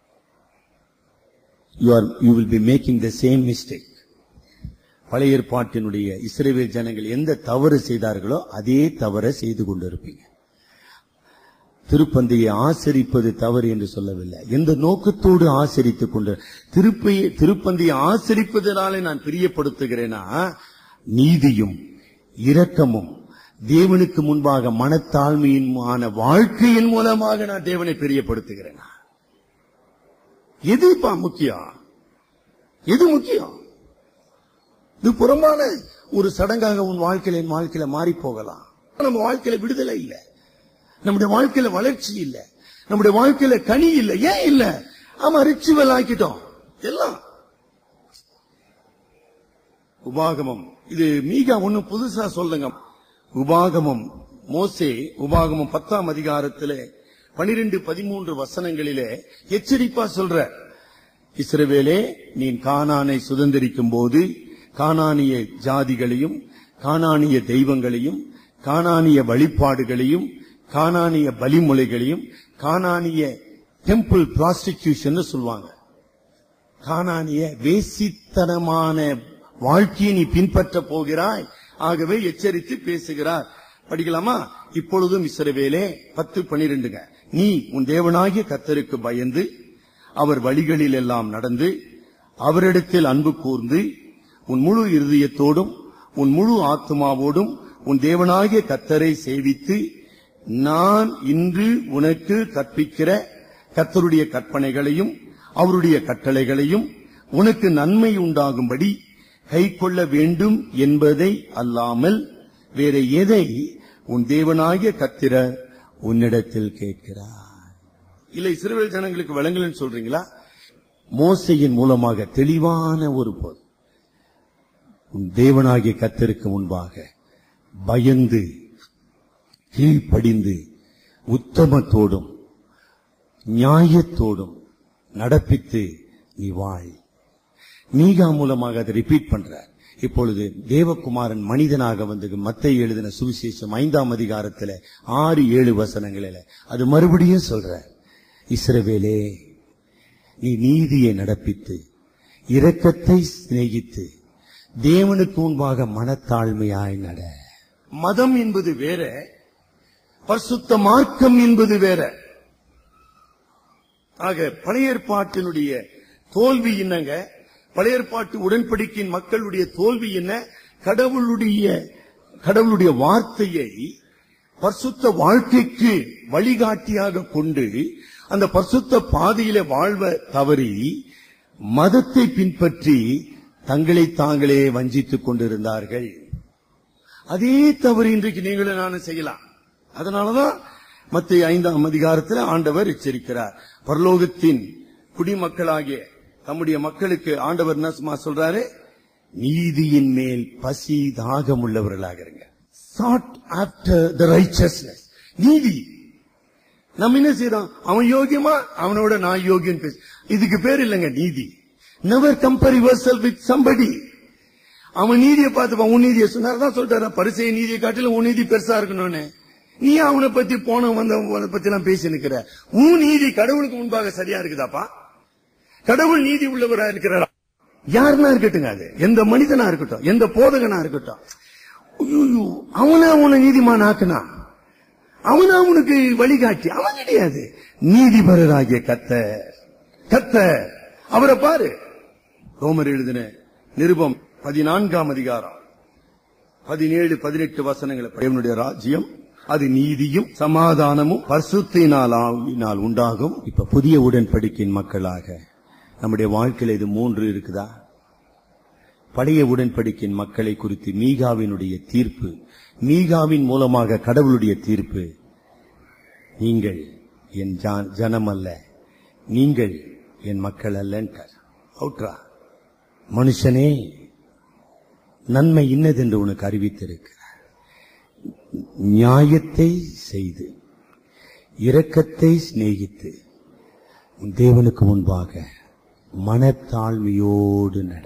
you are you will be making the same mistake பழைய ஏற்பாட்டினுடைய இஸ்ரேல் ஜனங்கள் எந்த தவறு செய்தார்களோ அதே தவறை செய்து கொண்டிருப்பீங்க திருப்பந்தியை ஆசரிப்பது தவறு என்று சொல்லவில்லை எந்த நோக்கத்தோடு ஆசரித்துக் கொண்டு திருப்பையை திருப்பந்தியை ஆசரிப்பதனாலே நான் பிரியப்படுத்துகிறேனா நீதியும் இரக்கமும் தேவனுக்கு முன்பாக மனத்தாழ்மையின்மான வாழ்க்கையின் மூலமாக நான் தேவனை பிரியப்படுத்துகிறேனா எதுப்பா முக்கியம் எது முக்கியம் இது புறம்பான ஒரு சடங்காக உன் வாழ்க்கையில என் வாழ்க்கையில மாறி போகலாம் நம்ம வாழ்க்கையில விடுதலை இல்லை நம்முடைய வாழ்க்கையில வளர்ச்சி இல்ல நம்முடைய வாழ்க்கையில கனி இல்ல ஏன் இல்ல ஆமா ரிச்சுவல் ஆக்கிட்டோம் எல்லாம் உபாகமம் இது மீகா ஒண்ணு புதுசா சொல்லுங்க உபாகமம் மோசே உபாகமம் பத்தாம் அதிகாரத்திலே பனிரெண்டு பதிமூன்று வசனங்களிலே எச்சரிப்பா சொல்ற இஸ்ரவேலே நீ கானானை சுதந்திரிக்கும் போது கானானிய ஜாதிகளையும் கானானிய தெய்வங்களையும் கானானிய வழிபாடுகளையும் கானானிய பலிமுலைகளையும் கானானிய டெம்பிள் பிராஸ்டிடியூஷன் சொல்லுவாங்க கானானிய வேசித்தனமான வாழ்க்கையை நீ பின்பற்ற போகிறாய் ஆகவே எச்சரித்து பேசுகிறார் படிக்கலாமா இப்பொழுதும் இஸ்ரவேலே பத்து பனிரெண்டுங்க நீ உன் தேவனாகிய கத்தருக்கு பயந்து அவர் வழிகளில் எல்லாம் நடந்து அவரிடத்தில் அன்பு கூர்ந்து உன் முழு இருதயத்தோடும் உன் முழு ஆத்மாவோடும் உன் தேவனாகிய கத்தரை சேவித்து நான் இன்று உனக்கு கற்பிக்கிற கத்தருடைய கற்பனைகளையும் அவருடைய கட்டளைகளையும் உனக்கு நன்மை உண்டாகும்படி கை கொள்ள வேண்டும் என்பதை அல்லாமல் வேற எதை உன் தேவனாகிய கத்திர உன்னிடத்தில் கேட்கிறார் இல்ல இஸ்ரவேல் ஜனங்களுக்கு விளங்கலன்னு சொல்றீங்களா மோசையின் மூலமாக தெளிவான ஒரு போது உன் தேவனாகிய கத்தருக்கு முன்பாக பயந்து கீழ்ப்படிந்து உத்தமத்தோடும் நியாயத்தோடும் நடப்பித்து நீ வாழ் மீகா மூலமாக அதை ரிப்பீட் பண்றார் இப்பொழுது தேவகுமாரன் மனிதனாக வந்து மத்தை எழுதின சுவிசேஷம் ஐந்தாம் அதிகாரத்துல ஆறு ஏழு வசனங்களில அது மறுபடியும் சொல்ற இஸ்ரவேலே நீ நீதியை நடப்பித்து இரக்கத்தை சிநேகித்து தேவனுக்கு முன்பாக மனத்தாழ்மையாய் நட மதம் என்பது வேற பரிசுத்த மார்க்கம் என்பது வேற ஆக பழைய ஏற்பாட்டினுடைய தோல்வி என்னங்க பழைய ஏற்பாட்டு உடன்படிக்கையின் மக்களுடைய தோல்வி என்ன கடவுளுடைய கடவுளுடைய வார்த்தையை பரிசுத்த வாழ்க்கைக்கு வழிகாட்டியாக கொண்டு அந்த பரிசுத்த பாதையில வாழ்வ தவறி மதத்தை பின்பற்றி தங்களை தாங்களே வஞ்சித்துக் கொண்டிருந்தார்கள் அதே தவறு இன்றைக்கு நீங்களும் நானும் செய்யலாம் அதனாலதான் மத்திய ஐந்தாம் அதிகாரத்தில் ஆண்டவர் எச்சரிக்கிறார் பரலோகத்தின் குடிமக்களாகிய தம்முடைய மக்களுக்கு ஆண்டவர் என்ன சும்மா சொல்றாரு நீதியின் மேல் பசி தாகம் உள்ளவர்களாக இருங்க சாட் ஆப்டர் த ரைச்சஸ்னஸ் நீதி நம்ம என்ன செய்யறோம் அவன் யோகியமா அவனோட நான் யோகியம் பேச இதுக்கு பேர் இல்லைங்க நீதி never compare yourself with somebody அவன் நீதியை பார்த்துப்பான் உன் நீதியை சொன்னார் தான் சொல்றாரு பரிசைய நீதியை காட்டிலும் உன் நீதி பெருசா இருக்கணும்னு நீ அவனை பத்தி போன வந்த பத்தி எல்லாம் பேசி நிக்கிற உன் நீதி கடவுளுக்கு முன்பாக சரியா இருக்குதாப்பா கடவுள் நீதி உள்ளவரா இருக்கிறாரா யாருன்னா இருக்கட்டுங்க அது எந்த மனிதனா இருக்கட்டும் எந்த போதகனா இருக்கட்டும் ஐயோ, அவனை அவனை நீதிமான் ஆக்குனா அவன் அவனுக்கு வழிகாட்டி அவன் கிடையாது நீதிபரராகிய கத்த கத்த அவரை பாரு ரோமர் எழுதின நிருபம் பதினான்காம் அதிகாரம் பதினேழு பதினெட்டு வசனங்களை தேவனுடைய ராஜ்யம் அது நீதியும் சமாதானமும் பரிசுத்தினால் ஆவியினால் உண்டாகும் இப்ப புதிய உடன்படிக்கையின் மக்களாக நம்முடைய வாழ்க்கையில இது மூன்று இருக்குதா பழைய உடன்படிக்கையின் மக்களை குறித்து மீகாவினுடைய தீர்ப்பு மீகாவின் மூலமாக கடவுளுடைய தீர்ப்பு நீங்கள் என் ஜா- ஜனம் அல்ல நீங்கள் என் மக்கள் அல்லன்றார் அவுட்ரா மனுஷனே நன்மை இன்னதென்று உனக்கு அறிவித்திருக்கிறார் நியாயத்தை செய்து இரக்கத்தை சிநேகித்து உன் தேவனுக்கு முன்பாக மனத்தாழ்மையோடு நட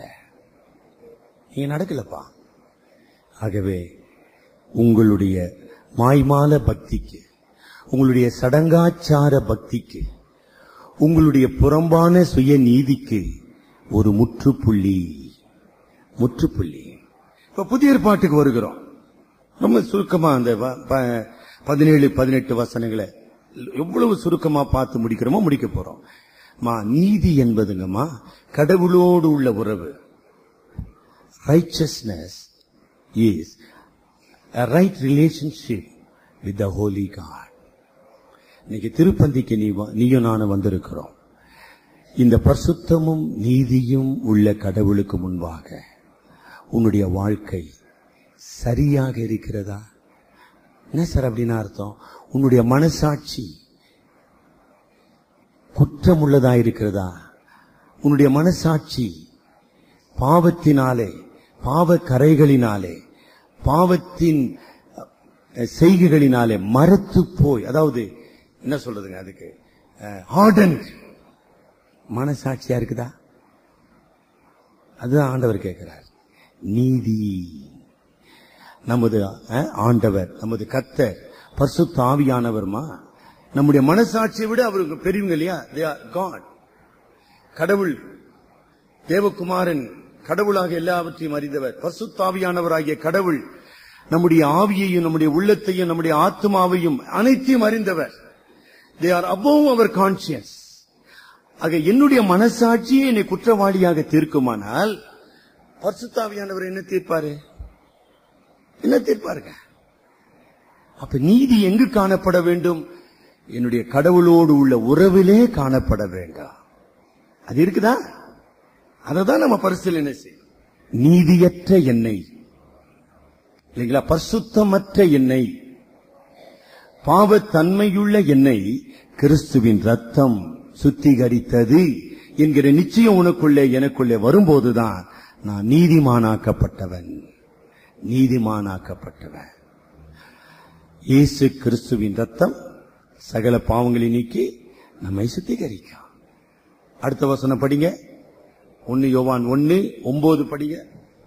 நீங்க நடக்கலப்பா ஆகவே உங்களுடைய மாய்மால பக்திக்கு உங்களுடைய சடங்காச்சார பக்திக்கு உங்களுடைய புறம்பான சுய நீதிக்கு ஒரு முற்றுப்புள்ளி முற்றுப்புள்ளி இப்ப புதிய ஏற்பாட்டுக்கு வருகிறோம் ரொம்ப சுருக்கமா அந்த வ- ப- பதினேழு பதினெட்டு வசனங்களை எவ்வளவு சுருக்கமா பார்த்து முடிக்கிறோமோ முடிக்க போறோம் மா நீதி என்பதுங்கம்மா கடவுளோடு உள்ள உறவு righteousness is a right relationship with the holy God. இன்னைக்கு திருப்பந்திக்கு நீ வா- நீயும் நானும் வந்திருக்கிறோம் இந்த பரிசுத்தமும் நீதியும் உள்ள கடவுளுக்கு முன்பாக உன்னுடைய வாழ்க்கை சரியாக இருக்கிறதா என்ன சார் அப்படின்னு அர்த்தம் உன்னுடைய மனசாட்சி குற்றம் உள்ளதா இருக்கிறதா உன்னுடைய மனசாட்சி பாவத்தினாலே பாவ கரைகளினாலே பாவத்தின் அஹ், செய்கைகளினாலே மரத்து போய் அதாவது என்ன சொல்றதுங்க அதுக்கு ஹார்டன் மனசாட்சியா இருக்குதா அதுதான் ஆண்டவர் கேட்கிறார் நீதி நமது அஹ், ஆண்டவர் நமது கத்தர் பரிசுத்த ஆவியானவர்மா நம்முடைய மனசாட்சியை விட அவருக்கு பெரியவங்க இல்லையா காட் கடவுள் தேவகுமாரன் கடவுளாக எல்லாவற்றையும் அறிந்தவர் பரிசுத்தாவியானவராகிய கடவுள் நம்முடைய ஆவியையும் நம்முடைய உள்ளத்தையும் நம்முடைய ஆத்மாவையும் அனைத்தையும் அறிந்தவர் தே ஆர் above அவர் கான்சியஸ் ஆக என்னுடைய மனசாட்சியே என்னை குற்றவாளியாக தீர்க்குமானால் பரிசுத்தாவியானவர் என்ன தீர்ப்பாரு என்ன தீர்ப்பாருங்க அப்ப நீதி எங்கு காணப்பட வேண்டும் என்னுடைய கடவுளோடு உள்ள உறவிலே காணப்பட வேண்டாம் அது இருக்குதா அதை தான் நம்ம பரிசீலனை செய்யணும் நீதியற்ற எண்ணெய் இல்லைங்களா பரிசுத்தமற்ற எண்ணெய் பாவத்தன்மையுள்ள எண்ணெய் கிறிஸ்துவின் ரத்தம் சுத்திகரித்தது என்கிற நிச்சயம் உனக்குள்ளே எனக்குள்ளே வரும்போதுதான் நான் நீதிமானாக்கப்பட்டவன் நீதிமானாக்கப்பட்டவன் இயேசு கிறிஸ்துவின் ரத்தம் சகல பாவங்களை நீக்கி நம்மை சுத்திகரிக்கும் அடுத்த வசனம் படிங்க ஒன்னு யோவான் ஒன்னு ஒன்பது படிங்க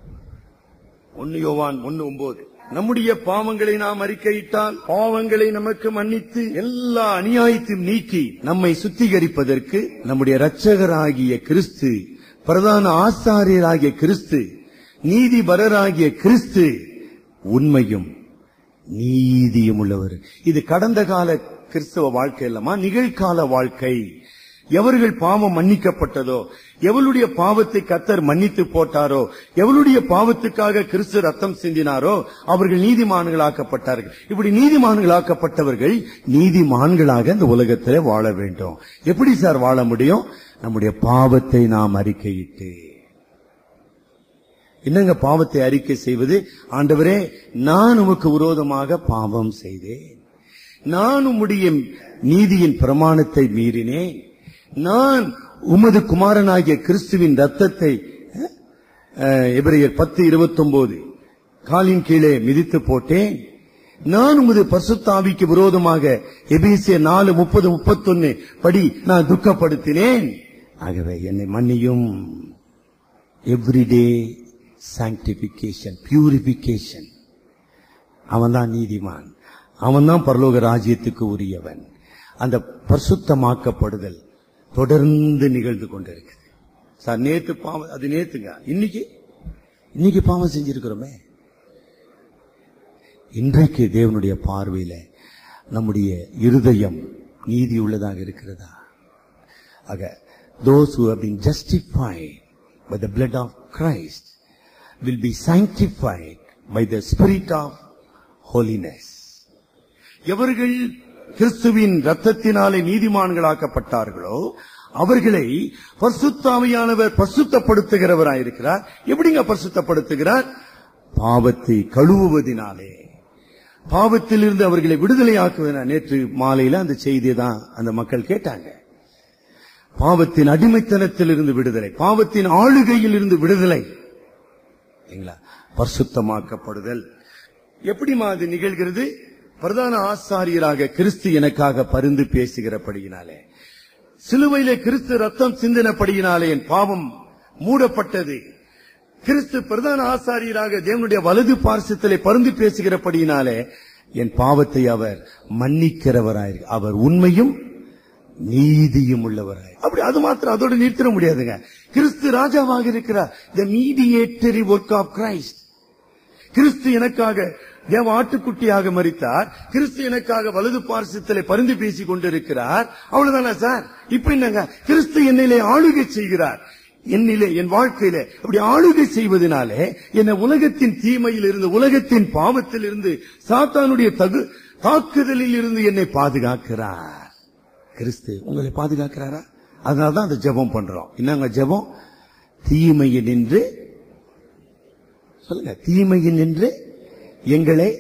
ஒன்னு யோவான் ஒன்னு ஒன்பது நம்முடைய பாவங்களை நாம் அறிக்கையிட்டால் பாவங்களை நமக்கு மன்னித்து எல்லா அநியாயத்தையும் நீக்கி நம்மை சுத்திகரிப்பதற்கு நம்முடைய இரட்சகராகிய கிறிஸ்து பிரதான ஆசாரியராகிய கிறிஸ்து நீதிபரராகிய கிறிஸ்து உண்மையும் நீதியும் உள்ளவர் இது கடந்த கால கிறிஸ்தவ வாழ்க்கை இல்லமா நிகழ்கால வாழ்க்கை எவர்கள் பாவம் மன்னிக்கப்பட்டதோ எவளுடைய பாவத்தை கத்தர் மன்னித்து போட்டாரோ எவளுடைய பாவத்துக்காக கிறிஸ்து ரத்தம் சிந்தினாரோ அவர்கள் நீதிமான்களாக்கப்பட்டார்கள் இப்படி நீதிமான்களாக்கப்பட்டவர்கள் நீதிமான்களாக இந்த உலகத்திலே வாழ வேண்டும் எப்படி சார் வாழ முடியும் நம்முடைய பாவத்தை நாம் அறிக்கையிட்டு என்னங்க பாவத்தை அறிக்கை செய்வது ஆண்டவரே நான் உமக்கு விரோதமாக பாவம் செய்தேன் நான் உம்முடைய நீதியின் பிரமாணத்தை மீறினேன் நான் உமது குமாரனாகிய கிறிஸ்துவின் ரத்தத்தை அஹ், எபிரேயர் பத்து இருபத்தி ஒன்பது காலின் கீழே மிதித்து போட்டேன் நான் உமது பசுத்தாவிக்கு விரோதமாக எபேசிய நாலு முப்பது முப்பத்தொன்னு படி நான் துக்கப்படுத்தினேன் ஆகவே என்னை மன்னியும் எவ்ரிடே சாங்டிபிகேஷன் பியூரிபிகேஷன் அவன் தான் நீதிமான் அவன் தான் பரலோக ராஜ்யத்துக்கு உரியவன் அந்த பரிசுத்தமாக்கப்படுதல் தொடர்ந்து நிகழ்ந்து கொண்டிருக்குது சார் நேத்து பாவம் அது நேத்துங்க இன்னைக்கு இன்னைக்கு பாவம் செஞ்சிருக்கிறோமே இன்றைக்கு தேவனுடைய பார்வையில நம்முடைய இருதயம் நீதி உள்ளதாக இருக்கிறதா ஆக those who have been justified by the blood of Christ will be sanctified by the spirit of holiness எவர்கள் கிறிஸ்துவின் ரத்தத்தினாலே நீதிமான்களாக்கப்பட்டார்களோ அவர்களை பரிசுத்தாவியானவர் பரிசுத்தப்படுத்துகிறவராயிருக்கிறார் எப்படிங்க பரிசுத்தப்படுத்துகிறார் பாவத்தை கழுவுவதினாலே பாவத்திலிருந்து அவர்களை விடுதலையாக்குவதா நேற்று மாலையில அந்த செய்தியை தான் அந்த மக்கள் கேட்டாங்க பாவத்தின் அடிமைத்தனத்திலிருந்து விடுதலை பாவத்தின் ஆளுகையில் இருந்து விடுதலை இல்லைங்களா பரிசுத்தமாக்கப்படுதல் எப்படிமா அது நிகழ்கிறது பிரதான ஆசாரியராக கிறிஸ்து எனக்காக பரிந்து பேசுகிறபடியினாலே சிலுவையிலே கிறிஸ்து ரத்தம் சிந்தினபடியினாலே என் பாவம் மூடப்பட்டது கிறிஸ்து பிரதான ஆசாரியராக தேவனுடைய வலது பார்சத்திலே பருந்து பேசுகிறபடியினாலே என் பாவத்தை அவர் மன்னிக்கிறவராய் அவர் உண்மையும் நீதியும் உள்ளவராய் அப்படி அது மாத்திரம் அதோட நிறுத்திட முடியாதுங்க கிறிஸ்து ராஜாவாக இருக்கிறார் the mediatory work of Christ கிறிஸ்து எனக்காக தேவ ஆட்டுக்குட்டியாக மறித்தார் கிறிஸ்து எனக்காக வலது பார்சத்திலே பருந்து பேசிக் கொண்டிருக்கிறார் அவ்வளவுதானே சார் இப்ப என்னங்க கிறிஸ்து என்னிலே ஆளுகை செய்கிறார் என்னிலே என் வாழ்க்கையிலே அப்படி ஆளுகை செய்வதனாலே என்னை உலகத்தின் தீமையில் இருந்து உலகத்தின் பாவத்தில் இருந்து சாத்தானுடைய தகு தாக்குதலில் இருந்து என்னை பாதுகாக்கிறார் கிறிஸ்து உங்களை பாதுகாக்கிறாரா அதனாலதான் அந்த ஜெபம் பண்றோம் என்னங்க ஜெபம் தீமையை நின்று சொல்லுங்க தீமையில் நின்று எங்களை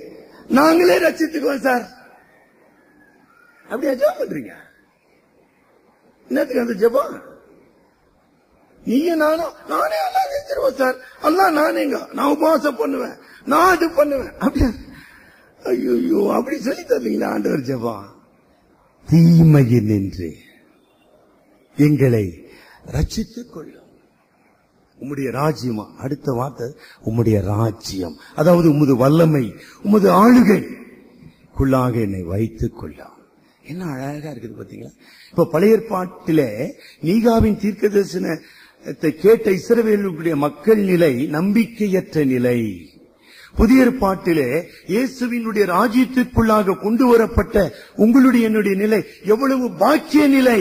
நாங்களே ரச்சித்துக்குவோம் சார் அப்படியா ஜெபம் பண்றீங்க என்னத்துக்கு அந்த ஜெபம் நீங்க நானும் நானே எல்லாம் செஞ்சிருவோம் சார் எல்லாம் நானேங்க நான் உபவாசம் பண்ணுவேன் நான் அது பண்ணுவேன் அப்படியா ஐயோ அப்படி சொல்லி தரீங்களா ஆண்டவர் ஜெபம் தீமையில் நின்று எங்களை ரட்சித்துக் கொள்ளும் உம்முடைய ராஜ்யமா அடுத்த வார்த்தை உம்முடைய ராஜ்யம் அதாவது உமது வல்லமை உமது ஆளுகை குள்ளாக என்னை வைத்துக் கொள்ளும் என்ன அழகா இருக்குது பாத்தீங்களா இப்ப பழைய ஏற்பாட்டிலே நீகாவின் தீர்க்க தரிசனத்தை கேட்ட இஸ்ரவேலுடைய மக்கள் நிலை நம்பிக்கையற்ற நிலை புதிய ஏற்பாட்டிலே இயேசுவினுடைய ராஜ்யத்திற்குள்ளாக கொண்டு வரப்பட்ட உங்களுடைய என்னுடைய நிலை எவ்வளவு பாக்கிய நிலை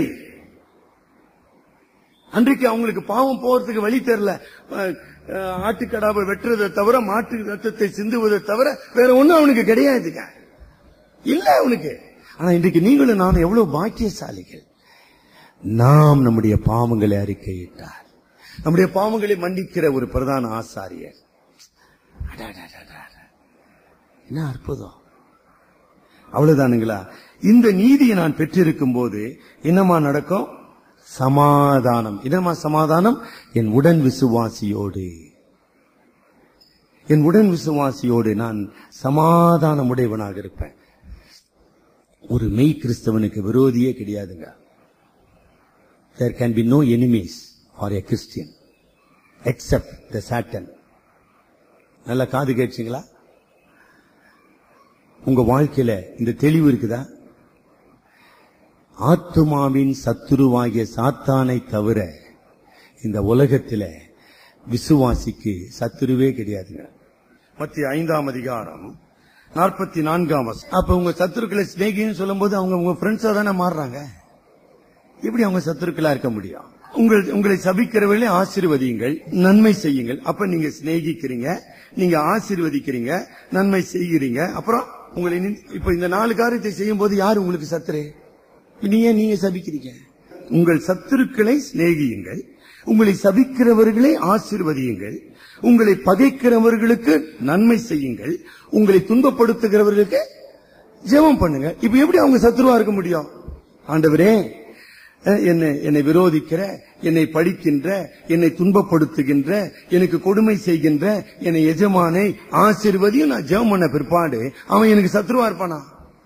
அன்றைக்கு அவங்களுக்கு பாவம் போறதுக்கு வழி தெரியல அஹ், அஹ், ஆட்டுக்கடாவை வெட்டுறதை தவிர மாட்டு ரத்தத்தை சிந்துவதை தவிர வேற ஒண்ணும் அவனுக்கு கிடையாதுங்க இல்ல அவனுக்கு ஆனா இன்றைக்கு நீங்களும் நானும் எவ்வளவு பாக்கியசாலிகள் நாம் நம்முடைய பாவங்களை அறிக்கையிட்டார் நம்முடைய பாவங்களை மன்னிக்கிற ஒரு பிரதான ஆசாரியர் அடாடாடாடா. என்ன அற்புதம் அவ்வளவுதானுங்களா இந்த நீதியை நான் பெற்றிருக்கும் போது என்னமா நடக்கும் சமாதானம் என்னமா சமாதானம் என் உடன் விசுவாசியோடு என் உடன் விசுவாசியோடு நான் சமாதானம் உடையவனாக இருப்பேன் ஒரு மெய் கிறிஸ்தவனுக்கு விரோதியே கிடையாதுங்க there can be no enemies for a Christian except the Satan நல்ல காது கேட்சீங்களா உங்க வாழ்க்கையில இந்த தெளிவு இருக்குதா ஆத்துமாவின் சத்துருவாகிய சாத்தானை தவிர இந்த உலகத்தில விசுவாசிக்கு சத்துருவே கிடையாதுங்க மத்திய ஐந்தாம் அதிகாரம் நாற்பத்தி நான்காம் வசனம். அப்ப உங்க சத்துருக்களை சிநேகின்னு சொல்லும்போது அவங்க உங்க ஃப்ரெண்ட்ஸா தானே மாறுறாங்க எப்படி அவங்க சத்துருக்களா இருக்க முடியும் உங்கள் உங்களை சபிக்கிறவர்களே ஆசீர்வதியுங்கள் நன்மை செய்யுங்கள் அப்ப நீங்க சிநேகிக்கிறீங்க நீங்க ஆசீர்வதிக்கிறீங்க நன்மை செய்கிறீங்க அப்புறம் உங்களை நின்- இப்ப இந்த நாலு காரியத்தை செய்யும் போது யார் உங்களுக்கு சத்துரு நீ ஏன் நீங்க சபிக்கிறீங்க உங்கள் சத்துருக்களை சிநேகியுங்கள் உங்களை சபிக்கிறவர்களை ஆசீர்வதியுங்கள் உங்களை பகைக்கிறவர்களுக்கு நன்மை செய்யுங்கள் உங்களை துன்பப்படுத்துகிறவர்களுக்கு ஜெபம் பண்ணுங்க இப்ப எப்படி அவங்க சத்துருவா இருக்க முடியும் ஆண்டவரே அஹ், என்னை என்னை விரோதிக்கிற என்னை படிக்கின்ற என்னை துன்பப்படுத்துகின்ற எனக்கு கொடுமை செய்கின்ற என்னை எஜமானை ஆசீர்வதியும் நான் ஜெபம் பண்ண பிற்பாடு அவன் எனக்கு சத்ருவா இருப்பானா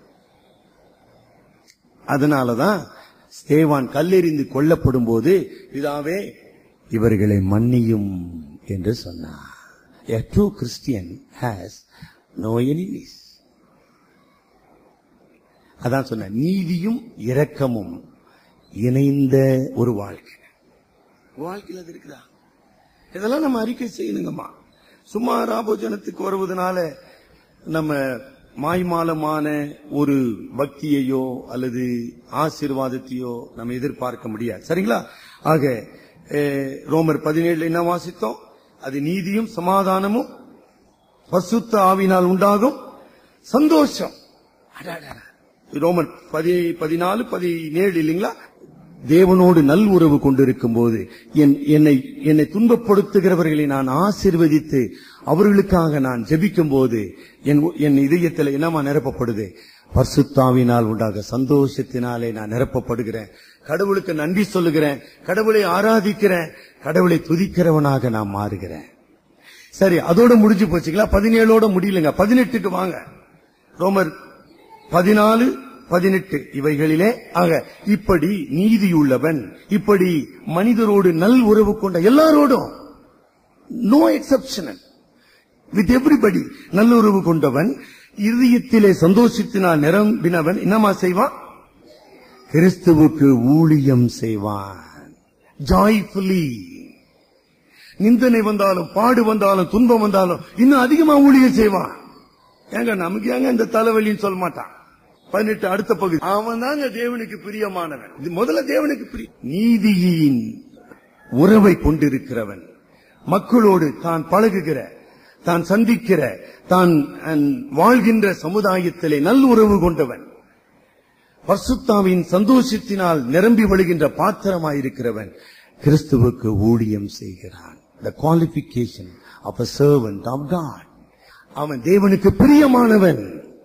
அதனாலதான் ஸ்தேவான் கல்லெறிந்து கொல்லப்படும் போது இதாவே இவர்களை மன்னியும் என்று சொன்னார் A true Christian has no enemies. அதான் சொன்ன நீதியும் இரக்கமும் இணைந்த ஒரு வாழ்க்கை வாழ்க்கையில் அது இருக்குதா இதெல்லாம் நம்ம அறிக்கை செய்யணுங்கம்மா சும்மா ராபோஜனத்துக்கு வருவதனால நம்ம மாய்மாலமான ஒரு பக்தியையோ அல்லது ஆசீர்வாதத்தையோ நம்ம எதிர்பார்க்க முடியாது சரிங்களா ஆக அஹ், ரோமர் பதினேழுல என்ன வாசித்தோம் அது நீதியும் சமாதானமும் பசுத்த ஆவினால் உண்டாகும் சந்தோஷம் அடாடா. ரோமர் பதி பதினாலு பதினேழு இல்லைங்களா தேவனோடு நல் உறவு கொண்டிருக்கும் போது என் என்னை என்னை துன்பப்படுத்துகிறவர்களை நான் ஆசீர்வதித்து அவர்களுக்காக நான் ஜெபிக்கும் போது என் என் இதயத்தில் என்னமா நிரப்பப்படுது பர்சுத்தாவினால் உண்டாக சந்தோஷத்தினாலே நான் நிரப்பப்படுகிறேன் கடவுளுக்கு நன்றி சொல்லுகிறேன் கடவுளை ஆராதிக்கிறேன் கடவுளை துதிக்கிறவனாக நான் மாறுகிறேன் சரி அதோட முடிஞ்சு போச்சுங்களா பதினேழோட முடியலங்க பதினெட்டுக்கு வாங்க ரோமர் பதினாலு பதினெட்டு இவைகளிலே ஆக இப்படி நீதியுள்ளவன் இப்படி மனிதரோடு நல் உறவு கொண்ட எல்லாரோடும் நோ எக்ஸப்ஷனல் வித் எவ்ரிபடி நல்லுறவு கொண்டவன் இருதயத்திலே சந்தோஷத்தினால் நிரம்பினவன் என்னமா செய்வான் கிறிஸ்துவுக்கு ஊழியம் செய்வான் ஜாய்ஃபுல்லி நிந்தனை வந்தாலும் பாடு வந்தாலும் துன்பம் வந்தாலும் இன்னும் அதிகமா ஊழியம் செய்வான் ஏங்க நமக்கு ஏங்க இந்த தலைவலின்னு சொல்ல மாட்டான் பதினெட்டு அடுத்த பகுதி அவன் தாங்க தேவனுக்கு பிரியமானவன் இது முதல்ல தேவனுக்கு பிரிய நீதியின் உறவை கொண்டிருக்கிறவன் மக்களோடு தான் பழகுகிற தான் சந்திக்கிற தான் அஹ், வாழ்கின்ற சமுதாயத்திலே நல் உறவு கொண்டவன் பர்சுத்தாவின் சந்தோஷத்தினால் நிரம்பி வழிகின்ற பாத்திரமாயிருக்கிறவன் கிறிஸ்துவுக்கு ஊழியம் செய்கிறான் the qualification of a servant of God அவன் தேவனுக்கு பிரியமானவன்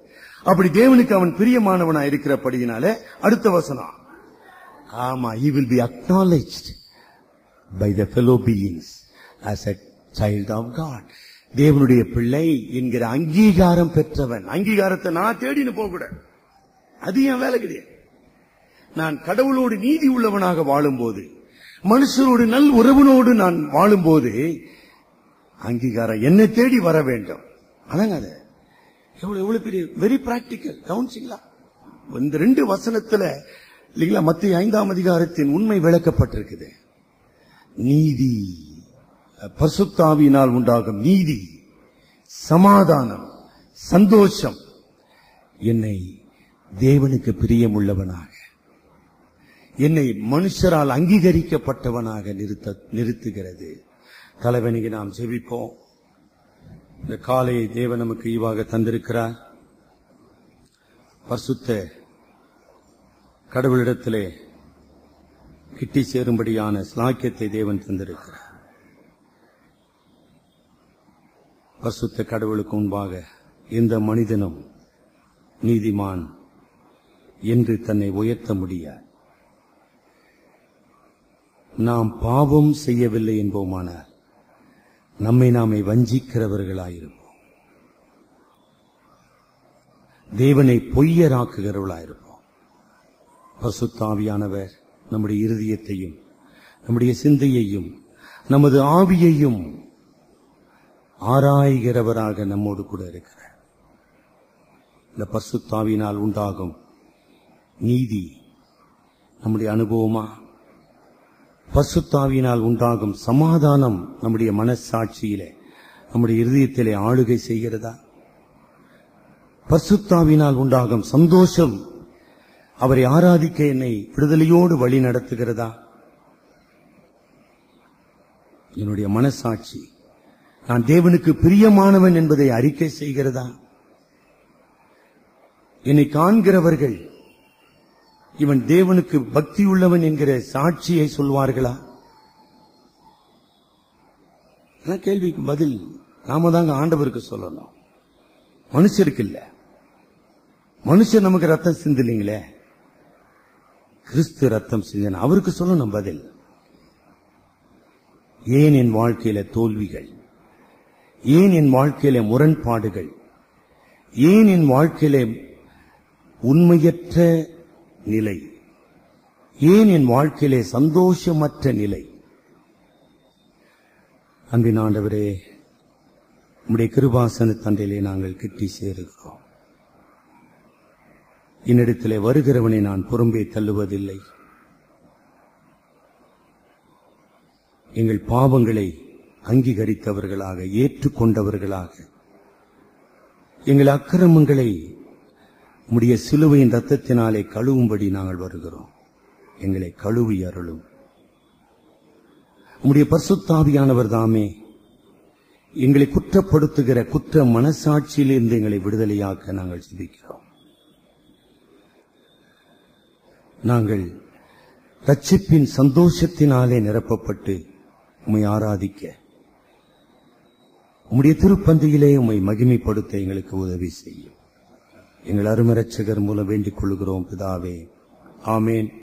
அப்படி தேவனுக்கு அவன் பிரியமானவனா இருக்கிறபடியினால அடுத்த வசனம் ஆமா he will be acknowledged by the fellow beings as a child of God தேவனுடைய பிள்ளை என்கிற அங்கீகாரம் பெற்றவன் அங்கீகாரத்தை நான் தேடின்னு போக கூட அது என் வேலை கிடையாது நான் கடவுளோடு நீதி உள்ளவனாக வாழும்போது மனுஷரோடு நல் உறவினோடு நான் வாழும்போது அங்கீகாரம் என்னை தேடி வர வேண்டும் அதாங்க அது எவ்வளவு எவ்வளவு பெரிய வெரி பிராக்டிக்கல் கவனிச்சிங்களா இந்த ரெண்டு வசனத்துல இல்லைங்களா மத்திய ஐந்தாம் அதிகாரத்தின் உண்மை விளக்கப்பட்டிருக்குது நீதி பசுத்தாவியினால் உண்டாகும் நீதி சமாதானம் சந்தோஷம் என்னை தேவனுக்கு பிரியமுள்ளவனாக என்னை மனுஷரால் அங்கீகரிக்கப்பட்டவனாக நிறுத்த நிறுத்துகிறது தலைவனிக்கு நாம் செவிப்போம் இந்த காலையை தேவன் நமக்கு ஈவாக தந்திருக்கிறார் பரிசுத்த கடவுளிடத்திலே கிட்டி சேரும்படியான ஸ்லாக்கியத்தை தேவன் தந்திருக்கிறார் பரிசுத்த கடவுளுக்கு முன்பாக எந்த மனிதனும் நீதிமான் என்று தன்னை உயர்த்த முடியாது நாம் பாவம் செய்யவில்லை என்போமானால் நம்மை நாமே வஞ்சிக்கிறவர்களாயிருப்போம் தேவனை பொய்யராக்குகிறவர்களாயிருப்போம் பசுத்தாவியானவர் நம்முடைய இருதயத்தையும் நம்முடைய சிந்தையையும் நமது ஆவியையும் ஆராய்கிறவராக நம்மோடு கூட இருக்கிறார் இந்த பசுத்தாவினால் உண்டாகும் நீதி நம்முடைய அனுபவமா பசுத்தாவினால் உண்டாகும் சமாதானம் நம்முடைய மனசாட்சியிலே நம்முடைய இருதயத்திலே ஆளுகை செய்கிறதா பசுத்தாவினால் உண்டாகும் சந்தோஷம் அவரை ஆராதிக்க என்னை விடுதலையோடு வழி நடத்துகிறதா என்னுடைய மனசாட்சி நான் தேவனுக்கு பிரியமானவன் என்பதை அறிக்கை செய்கிறதா என்னை காண்கிறவர்கள் இவன் தேவனுக்கு பக்தி உள்ளவன் என்கிற சாட்சியை சொல்வார்களா அதான் கேள்விக்கு பதில் நாம தாங்க ஆண்டவருக்கு சொல்லணும் மனுஷருக்கு இல்ல மனுஷர் நமக்கு ரத்தம் சிந்தலைங்களே கிறிஸ்து ரத்தம் சிந்தன அவருக்கு சொல்லணும் பதில் ஏன் என் வாழ்க்கையில தோல்விகள் ஏன் என் வாழ்க்கையில முரண்பாடுகள் ஏன் என் வாழ்க்கையில உண்மையற்ற நிலை ஏன் என் வாழ்க்கையிலே சந்தோஷமற்ற நிலை அன்பின் ஆண்டவரே உம்முடைய கிருபாசன தண்டையிலே நாங்கள் கிட்டி சேருகிறோம் என்னிடத்திலே வருகிறவனை நான் புறம்பே தள்ளுவதில்லை எங்கள் பாவங்களை அங்கீகரித்தவர்களாக ஏற்றுக்கொண்டவர்களாக எங்கள் அக்கிரமங்களை உம்முடைய சிலுவையின் ரத்தத்தினாலே கழுவும்படி நாங்கள் வருகிறோம் எங்களை கழுவி அருளும் உம்முடைய பரிசுத்தாவியானவர் தாமே எங்களை குற்றப்படுத்துகிற குற்ற மனசாட்சியிலிருந்து எங்களை விடுதலையாக்க நாங்கள் சிந்திக்கிறோம் நாங்கள் ரட்சிப்பின் சந்தோஷத்தினாலே நிரப்பப்பட்டு உம்மை ஆராதிக்க உம்முடைய திருப்பந்தியிலே உம்மை மகிமைப்படுத்த எங்களுக்கு உதவி செய்யும் எங்கள் அருமரட்சகர் மூலம் வேண்டிக் கொள்கிறோம் பிதாவே ஆமேன்